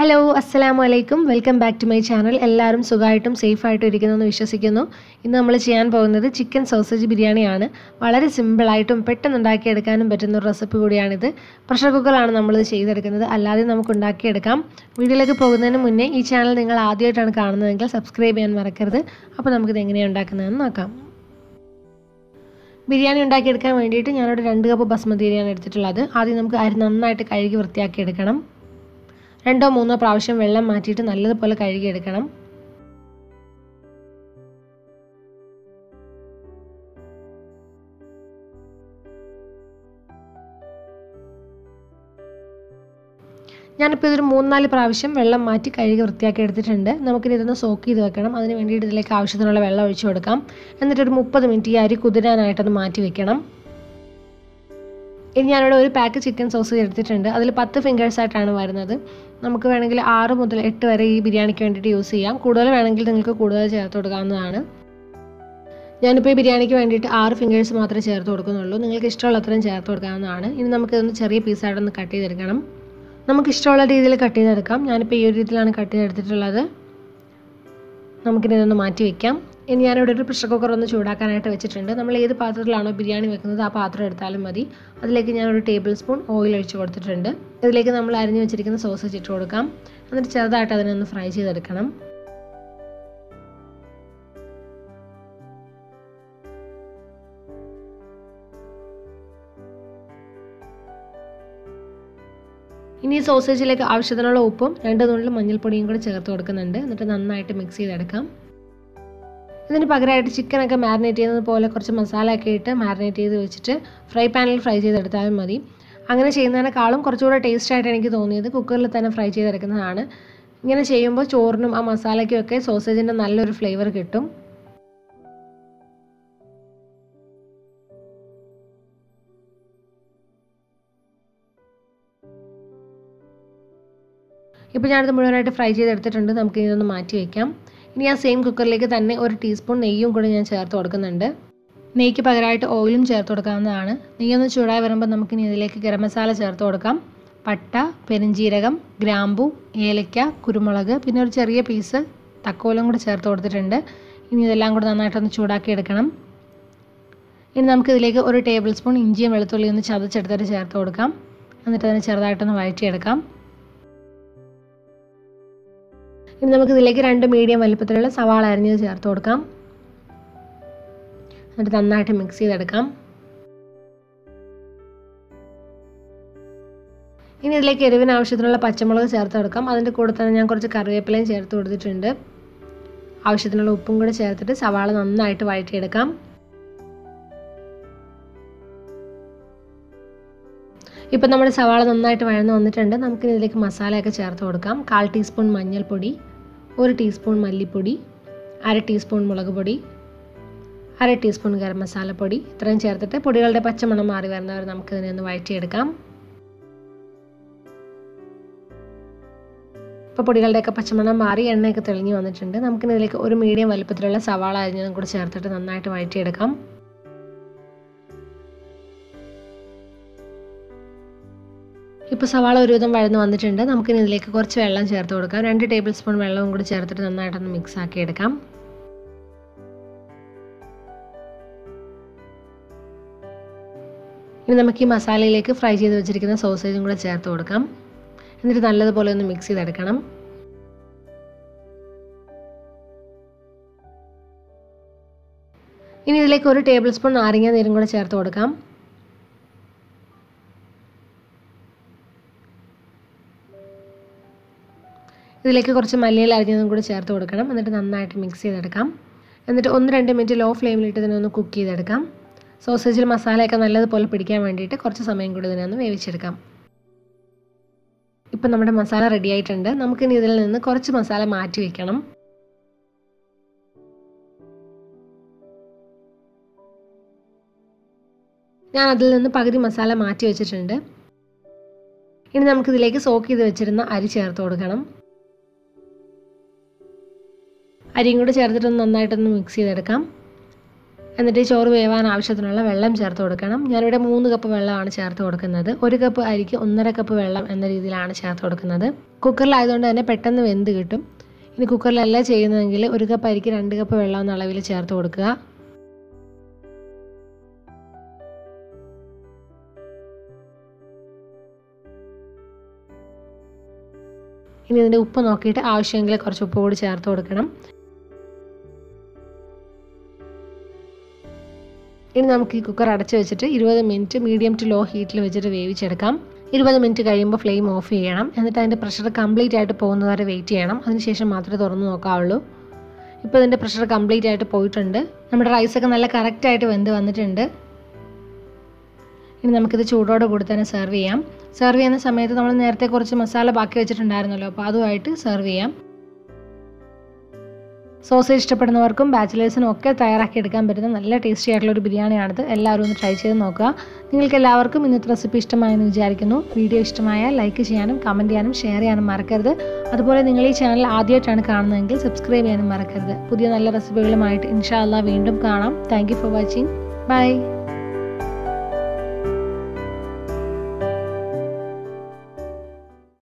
hello അസ്സലാമു അലൈക്കും welcome back to my channel എല്ലാവരും സുഖമായിട്ടും സേഫായിട്ടും ഇരിക്കുന്നെന്ന് വിശ്വസിക്കുന്നു ഇന്ന് നമ്മൾ ചെയ്യാൻ പോകുന്നത് ചിക്കൻ സോസേജ് ബിരിയാണിയാണ് വളരെ സിമ്പിളായിട്ടും പെട്ടെന്ന് ഉണ്ടാക്കിയെടുക്കാനും പറ്റുന്ന ഒരു റെസിപ്പി കൂടിയാണിത് പ്രഷർ കുക്കറിലാണ് നമ്മളിത് ചെയ്തെടുക്കുന്നത് അല്ലാതെ നമുക്ക് ഉണ്ടാക്കിയെടുക്കാം വീഡിയോയിലേക്ക് പോകുന്നതിന് മുന്നേ ഈ ചാനൽ നിങ്ങൾ ആദ്യമായിട്ടാണ് കാണുന്നതെങ്കിൽ സബ്സ്ക്രൈബ് ചെയ്യാൻ മറക്കരുത് അപ്പോൾ നമുക്കിത് എങ്ങനെയാണ് ഉണ്ടാക്കുന്നതെന്ന് നോക്കാം ബിരിയാണി ഉണ്ടാക്കിയെടുക്കാൻ വേണ്ടിയിട്ട് ഞാനൊരു രണ്ട് കപ്പ് ബസ്മതി ബിരിയാണി എടുത്തിട്ടുള്ളത് ആദ്യം നമുക്ക് അരി നന്നായിട്ട് കഴുകി വൃത്തിയാക്കി എടുക്കണം രണ്ടോ മൂന്നോ പ്രാവശ്യം വെള്ളം മാറ്റിയിട്ട് നല്ലതുപോലെ കഴുകിയെടുക്കണം ഞാനിപ്പോൾ ഇതൊരു മൂന്നാല് പ്രാവശ്യം വെള്ളം മാറ്റി കഴുകി വൃത്തിയാക്കി എടുത്തിട്ടുണ്ട് നമുക്കിനി ഇതൊന്ന് സോക്ക് ചെയ്ത് വെക്കണം അതിന് വേണ്ടിയിട്ട് ഇതിലേക്ക് ആവശ്യത്തിനുള്ള വെള്ളം ഒഴിച്ചു കൊടുക്കാം എന്നിട്ടൊരു മുപ്പത് മിനിറ്റ് ഈ അരി കുതിരാനായിട്ടൊന്ന് മാറ്റി വെക്കണം ഇനി ഞാനിവിടെ ഒരു പാക്ക് ചിക്കൻ സോസ് എടുത്തിട്ടുണ്ട് അതിൽ പത്ത് ഫിംഗേഴ്സ് ആയിട്ടാണ് വരുന്നത് നമുക്ക് വേണമെങ്കിൽ ആറ് മുതൽ എട്ട് വരെ ഈ ബിരിയാണിക്ക് വേണ്ടിയിട്ട് യൂസ് ചെയ്യാം കൂടുതൽ വേണമെങ്കിൽ നിങ്ങൾക്ക് കൂടുതൽ ചേർത്ത് കൊടുക്കാവുന്നതാണ് ഞാനിപ്പോൾ ഈ ബിരിയാണിക്ക് വേണ്ടിയിട്ട് ആറ് ഫിംഗേഴ്സ് മാത്രമേ ചേർത്ത് കൊടുക്കുന്നുള്ളൂ നിങ്ങൾക്ക് ഇഷ്ടമുള്ള അത്രയും ചേർത്ത് കൊടുക്കാവുന്നതാണ് ഇനി നമുക്കിതൊന്ന് ചെറിയ പീസായിട്ടൊന്ന് കട്ട് ചെയ്തെടുക്കണം നമുക്ക് ഇഷ്ടമുള്ള രീതിയിൽ കട്ട് ചെയ്തെടുക്കാം ഞാനിപ്പോൾ ഈ ഒരു രീതിയിലാണ് കട്ട് ചെയ്തെടുത്തിട്ടുള്ളത് നമുക്കിനി ഇതൊന്ന് മാറ്റി വെക്കാം ഇനി ഞാനിവിടെ ഒരു പ്രഷർ കുക്കർ ഒന്ന് ചൂടാക്കാനായിട്ട് വെച്ചിട്ടുണ്ട് നമ്മൾ ഏത് പാത്രത്തിലാണോ ബിരിയാണി വെക്കുന്നത് ആ പാത്രം എടുത്താലും മതി അതിലേക്ക് ഞാനൊരു ടേബിൾ സ്പൂൺ ഓയിൽ ഒഴിച്ച് കൊടുത്തിട്ടുണ്ട് ഇതിലേക്ക് നമ്മൾ അരിഞ്ഞു വെച്ചിരിക്കുന്ന സോസേജ് ഇട്ട് കൊടുക്കാം എന്നിട്ട് ചെറുതായിട്ട് അതിനൊന്ന് ഫ്രൈ ചെയ്തെടുക്കണം ഇനി ഈ സോസേജിലേക്ക് ആവശ്യത്തിനുള്ള ഉപ്പും രണ്ട് നുള്ളിൽ മഞ്ഞൾപ്പൊടിയും കൂടി ചേർത്ത് കൊടുക്കുന്നുണ്ട് എന്നിട്ട് നന്നായിട്ട് മിക്സ് ചെയ്തെടുക്കാം ഇതിന് പകരമായിട്ട് ചിക്കനൊക്കെ മാരിനേറ്റ് ചെയ്യുന്നത് പോലെ കുറച്ച് മസാല ഒക്കെ ഇട്ട് മാരിനേറ്റ് ചെയ്ത് വെച്ചിട്ട് ഫ്രൈ പാനിൽ ഫ്രൈ ചെയ്തെടുത്താലും മതി അങ്ങനെ ചെയ്യുന്നതിനേക്കാളും കുറച്ചുകൂടെ ടേസ്റ്റ് ആയിട്ട് എനിക്ക് തോന്നിയത് കുക്കറിൽ തന്നെ ഫ്രൈ ചെയ്തെടുക്കുന്നതാണ് ഇങ്ങനെ ചെയ്യുമ്പോൾ ചോറിനും ആ മസാലയ്ക്കും ഒക്കെ സോസേജിൻ്റെ നല്ലൊരു ഫ്ലേവർ കിട്ടും ഇപ്പോൾ ഞാനിത് മുഴുവനായിട്ട് ഫ്രൈ ചെയ്തെടുത്തിട്ടുണ്ട് നമുക്ക് ഇതൊന്ന് മാറ്റി വയ്ക്കാം ഇനി ആ സെയിം കുക്കറിലേക്ക് തന്നെ ഒരു ടീസ്പൂൺ നെയ്യും കൂടി ഞാൻ ചേർത്ത് കൊടുക്കുന്നുണ്ട് നെയ്ക്ക് പകരമായിട്ട് ഓയിലും ചേർത്ത് കൊടുക്കാവുന്നതാണ് നെയ്യൊന്ന് ചൂടായി വരുമ്പോൾ നമുക്കിനി ഇതിലേക്ക് ഗരം മസാല ചേർത്ത് കൊടുക്കാം പട്ട പെരിഞ്ചീരകം ഗ്രാമ്പു ഏലക്ക കുരുമുളക് പിന്നെ ഒരു ചെറിയ പീസ് തക്കോലം കൂടി ചേർത്ത് കൊടുത്തിട്ടുണ്ട് ഇനി ഇതെല്ലാം കൂടി നന്നായിട്ടൊന്ന് ചൂടാക്കി എടുക്കണം ഇനി നമുക്കിതിലേക്ക് ഒരു ടേബിൾ സ്പൂൺ ഇഞ്ചിയും വെളുത്തുള്ളിയും ഒന്ന് ചതച്ചെടുത്തിട്ട് ചേർത്ത് കൊടുക്കാം എന്നിട്ട് അതിനെ ചെറുതായിട്ടൊന്ന് വഴറ്റിയെടുക്കാം ഇനി നമുക്ക് ഇതിലേക്ക് രണ്ട് മീഡിയം വലിപ്പത്തിലുള്ള സവാള അരിഞ്ഞത് ചേർത്ത് കൊടുക്കാം എന്നിട്ട് നന്നായിട്ട് മിക്സ് ചെയ്തെടുക്കാം ഇനി ഇതിലേക്ക് എരിവിന് ആവശ്യത്തിനുള്ള പച്ചമുളക് ചേർത്ത് കൊടുക്കാം അതിൻ്റെ കൂടെ തന്നെ ഞാൻ കുറച്ച് കറിവേപ്പിലയും ചേർത്ത് കൊടുത്തിട്ടുണ്ട് ആവശ്യത്തിനുള്ള ഉപ്പും കൂടെ ചേർത്തിട്ട് സവാള നന്നായിട്ട് വഴറ്റിയെടുക്കാം ഇപ്പം നമ്മുടെ സവാള നന്നായിട്ട് വഴന്ന് വന്നിട്ടുണ്ട് നമുക്ക് ഇതിലേക്ക് മസാലയൊക്കെ ചേർത്ത് കൊടുക്കാം കാൽ ടീസ്പൂൺ മഞ്ഞൾപ്പൊടി ഒരു ടീസ്പൂൺ മല്ലിപ്പൊടി അര ടീസ്പൂൺ മുളക് പൊടി അര ടീസ്പൂൺ ഗരം മസാലപ്പൊടി ഇത്രയും ചേർത്തിട്ട് പൊടികളുടെ പച്ചമണം മാറി വരുന്നവർ നമുക്കിതിനെ ഒന്ന് വഴറ്റിയെടുക്കാം ഇപ്പോൾ പൊടികളുടെയൊക്കെ പച്ചമണം മാറി എണ്ണയൊക്കെ തെളിഞ്ഞ് വന്നിട്ടുണ്ട് നമുക്കിനി ഇതിലേക്ക് ഒരു മീഡിയം വലുപ്പത്തിലുള്ള സവാള അരിഞ്ഞതും കൂടി ചേർത്തിട്ട് നന്നായിട്ട് വഴറ്റിയെടുക്കാം ഇപ്പോൾ സവാള ഒരുവിധം വഴന്ന് വന്നിട്ടുണ്ട് നമുക്കിനി ഇതിലേക്ക് കുറച്ച് വെള്ളം ചേർത്ത് കൊടുക്കാം രണ്ട് ടേബിൾ സ്പൂൺ വെള്ളവും കൂടി ചേർത്തിട്ട് നന്നായിട്ടൊന്ന് മിക്സ് ആക്കി എടുക്കാം ഇനി നമുക്ക് ഈ മസാലയിലേക്ക് ഫ്രൈ ചെയ്ത് വെച്ചിരിക്കുന്ന സോസേജും കൂടെ ചേർത്ത് കൊടുക്കാം എന്നിട്ട് നല്ലതുപോലെ ഒന്ന് മിക്സ് ചെയ്തെടുക്കണം ഇനി ഇതിലേക്ക് ഒരു ടേബിൾ സ്പൂൺ നാരങ്ങ നീരും കൂടെ ചേർത്ത് കൊടുക്കാം ഇതിലേക്ക് കുറച്ച് മല്ലിയില അരിഞ്ഞതും കൂടി ചേർത്ത് കൊടുക്കണം എന്നിട്ട് നന്നായിട്ട് മിക്സ് ചെയ്തെടുക്കാം എന്നിട്ട് ഒന്ന് രണ്ട് മിനിറ്റ് ലോ ഫ്ലെയിമിലിട്ട് ഇതിനെ ഒന്ന് കുക്ക് ചെയ്തെടുക്കാം സോസേജിൽ മസാലയൊക്കെ നല്ലതുപോലെ പിടിക്കാൻ വേണ്ടിയിട്ട് കുറച്ച് സമയം കൂടി ഇതിനെ ഒന്ന് വേവിച്ചെടുക്കാം ഇപ്പം നമ്മുടെ മസാല റെഡി ആയിട്ടുണ്ട് നമുക്കിനി ഇതിൽ നിന്ന് കുറച്ച് മസാല മാറ്റി വയ്ക്കണം ഞാൻ അതിൽ നിന്ന് പകുതി മസാല മാറ്റി വെച്ചിട്ടുണ്ട് ഇനി നമുക്കിതിലേക്ക് സോക്ക് ചെയ്ത് വെച്ചിരുന്ന അരി ചേർത്ത് കൊടുക്കണം അരിയും കൂടെ ചേർത്തിട്ടൊന്ന് നന്നായിട്ടൊന്ന് മിക്സ് ചെയ്തെടുക്കാം എന്നിട്ട് ഈ ചോറ് വേവാൻ ആവശ്യത്തിനുള്ള വെള്ളം ചേർത്ത് കൊടുക്കണം ഞാനിവിടെ മൂന്ന് കപ്പ് വെള്ളമാണ് ചേർത്ത് കൊടുക്കുന്നത് ഒരു കപ്പ് അരിക്ക് ഒന്നര കപ്പ് വെള്ളം എന്ന രീതിയിലാണ് ചേർത്ത് കൊടുക്കുന്നത് കുക്കറിലായതുകൊണ്ട് തന്നെ പെട്ടെന്ന് വെന്ത് കിട്ടും ഇനി കുക്കറിലല്ല ചെയ്യുന്നതെങ്കിൽ ഒരു കപ്പ് അരിക്ക് രണ്ട് കപ്പ് വെള്ളം എന്ന അളവിൽ ചേർത്ത് കൊടുക്കുക ഇനി ഇതിൻ്റെ ഉപ്പ് നോക്കിയിട്ട് ആവശ്യമെങ്കിൽ കുറച്ച് ഉപ്പ് കൂടി ചേർത്ത് കൊടുക്കണം ഇനി നമുക്ക് ഈ കുക്കർ അടച്ച് വെച്ചിട്ട് ഇരുപത് മിനിറ്റ് മീഡിയം ടു ലോ ഹീറ്റിൽ വെച്ചിട്ട് വേവിച്ചെടുക്കാം ഇരുപത് മിനിറ്റ് കഴിയുമ്പോൾ ഫ്ലെയിം ഓഫ് ചെയ്യണം എന്നിട്ട് അതിൻ്റെ പ്രഷർ കംപ്ലീറ്റ് ആയിട്ട് പോകുന്നത് വരെ വെയിറ്റ് ചെയ്യണം അതിനുശേഷം മാത്രമേ തുറന്ന് നോക്കാവുള്ളൂ ഇപ്പോൾ ഇതിൻ്റെ പ്രഷർ കംപ്ലീറ്റ് ആയിട്ട് പോയിട്ടുണ്ട് നമ്മുടെ റൈസൊക്കെ നല്ല കറക്റ്റായിട്ട് വെന്ത് വന്നിട്ടുണ്ട് ഇനി നമുക്കിത് ചൂടോടെ കൂടി തന്നെ സെർവ് ചെയ്യാം സെർവ് ചെയ്യുന്ന സമയത്ത് നമ്മൾ നേരത്തെ കുറച്ച് മസാല ബാക്കി വെച്ചിട്ടുണ്ടായിരുന്നല്ലോ അപ്പോൾ അതുമായിട്ട് സെർവ് ചെയ്യാം സോസ് ഇഷ്ടപ്പെടുന്നവർക്കും ബാച്ചിലേഴ്സിനും ഒക്കെ തയ്യാറാക്കി എടുക്കാൻ പറ്റുന്ന നല്ല ടേസ്റ്റി ആയിട്ടുള്ള ഒരു ബിരിയാണിയാണിത് എല്ലാവരും ഒന്ന് ട്രൈ ചെയ്ത് നോക്കുക നിങ്ങൾക്ക് എല്ലാവർക്കും ഇന്നത്തെ റെസിപ്പി ഇഷ്ടമായെന്ന് വിചാരിക്കുന്നു വീഡിയോ ഇഷ്ടമായാൽ ലൈക്ക് ചെയ്യാനും കമൻറ്റ് ചെയ്യാനും ഷെയർ ചെയ്യാനും മറക്കരുത് അതുപോലെ നിങ്ങൾ ഈ ചാനൽ ആദ്യമായിട്ടാണ് കാണുന്നതെങ്കിൽ സബ്സ്ക്രൈബ് ചെയ്യാനും മറക്കരുത് പുതിയ നല്ല റെസിപ്പികളുമായിട്ട് ഇൻഷാ അല്ലാ വീണ്ടും കാണാം താങ്ക് ഫോർ വാച്ചിങ് ബൈ